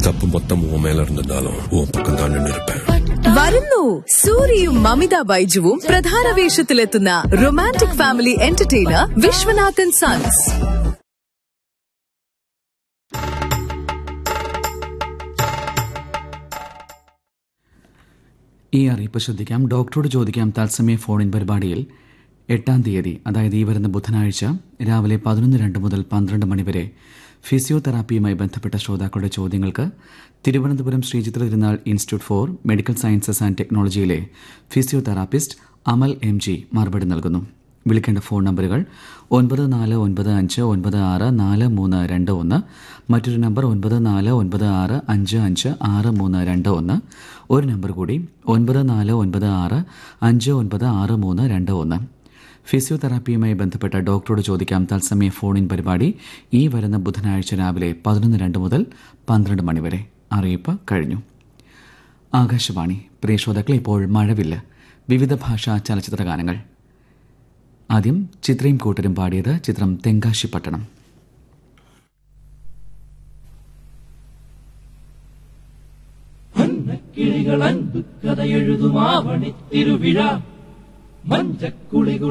தப்பு மொத்தம் உன் மேல இருந்திருந்தாலும் உன் பக்கம் தான் நின்று இருப்பேன் വരുന്നു സൂര്യയും മമിത ബൈജുവും പ്രധാന വേഷത്തിലെത്തുന്ന romantic family entertainer Vishwanathan sons ഈ അറിയിപ്പ് ശ്രദ്ധിക്കാം ഡോക്ടറോട് ചോദിക്കാം തത്സമയ ഫോണിൻ പരിപാടിയിൽ എട്ടാം തീയതി അതായത് ഈ വരുന്ന ബുധനാഴ്ച രാവിലെ പതിനൊന്ന് രണ്ട് മുതൽ പന്ത്രണ്ട് മണിവരെ ഫിസിയോതെറാപ്പിയുമായി ബന്ധപ്പെട്ട ശ്രോതാക്കളുടെ ചോദ്യങ്ങൾക്ക് Thiruvananthapuram Sree Chitra Thirunal institute for medical sciences and ടെക്നോളജിയിലെ ഫിസിയോതെറാപ്പിസ്റ്റ് അമൽ എം ജി മറുപടി നൽകുന്നു വിളിക്കേണ്ട ഫോൺ നമ്പറുകൾ ഒൻപത് നാല് ഒൻപത് അഞ്ച് ഒൻപത് ആറ് നാല് മൂന്ന് രണ്ട് ഒന്ന് മറ്റൊരു നമ്പർ ഒൻപത് നാല് ഒൻപത് ആറ് അഞ്ച് അഞ്ച് ആറ് മൂന്ന് രണ്ട് ഒന്ന് ഒരു നമ്പർ കൂടി ഒൻപത് നാല് ഒൻപത് ആറ് അഞ്ച് ഒൻപത് ആറ് മൂന്ന് രണ്ട് ഒന്ന് ഫിസിയോതെറാപ്പിയുമായി ബന്ധപ്പെട്ട ഡോക്ടറോട് ചോദിക്കാം തത്സമയ ഫോണിൻ പരിപാടി ഈ വരുന്ന ബുധനാഴ്ച രാവിലെ പതിനൊന്ന് രണ്ട് മുതൽ പന്ത്രണ്ട് മണിവരെ അറിയിപ്പ് കഴിഞ്ഞു ആകാശവാണി പ്രിയ ശ്രോതാക്കൾ ഇപ്പോൾ മഴവില്ല വിവിധ ഭാഷാ ചലച്ചിത്ര ഗാനങ്ങൾ ആദ്യം ചിത്രയും കൂട്ടരും പാടിയത് ചിത്രം തെങ്കാശിപ്പട്ടണം കിളികൾ അൻപ് കഥ എഴുതുമാവണി തിരുവിഴ മഞ്ചക്കുളികൾ